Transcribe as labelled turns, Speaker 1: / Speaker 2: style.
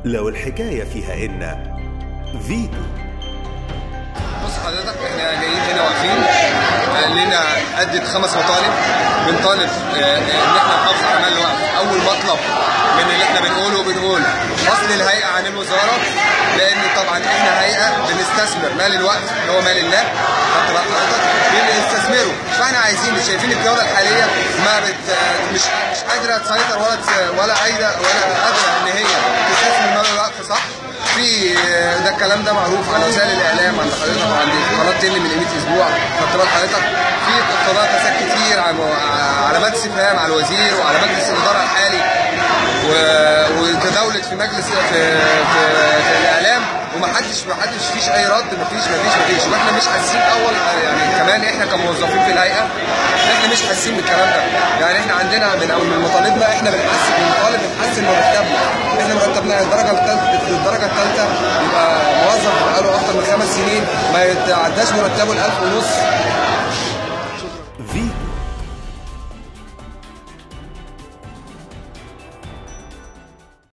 Speaker 1: لو الحكاية فيها إن فيتو
Speaker 2: بص حضرتك احنا جايين هنا واقفين قال لنا ادت خمس مطالب بنطالب آه، ان احنا نحافظ على مال الوقف اول مطلب من اللي احنا بنقوله بنقول فصل الهيئه عن الوزاره لان طبعا احنا هيئه بنستثمر مال الوقف اللي هو مال الله خدت بال حضرتك بنستثمره فاحنا عايزين مش شايفين الدوله الحاليه ما بت مش مش قادره تسيطر ولا تس- ولا قايده ولا قادره ان هي تستثمر مال الوقف صح في ده الكلام ده معروف على وسائل الاعلام عند حضرتك وعند قناه تل من قيمه اسبوع خدت بال حضرتك في قضايا فساد كتير على- علامات استفهام على الوزير وعلى مجلس الاداره الحالي و- وتداولت في مجلس في, في, في الاعلام ومحدش محدش فيش اي رد مفيش مفيش مفيش واحنا مش حاسين اول يعني كمان احنا كموظفين في الهيئه احنا مش حاسين بالكلام ده يعني احنا عندنا من أول من مطالبنا احنا بنحسن بنطالب بنحسن مرتبنا احنا مرتبنا الدرجه الثالثه الدرجه الثالثه يبقى موظف بقاله اكتر من خمس سنين ما يتعداش مرتبه ال 1000 ونص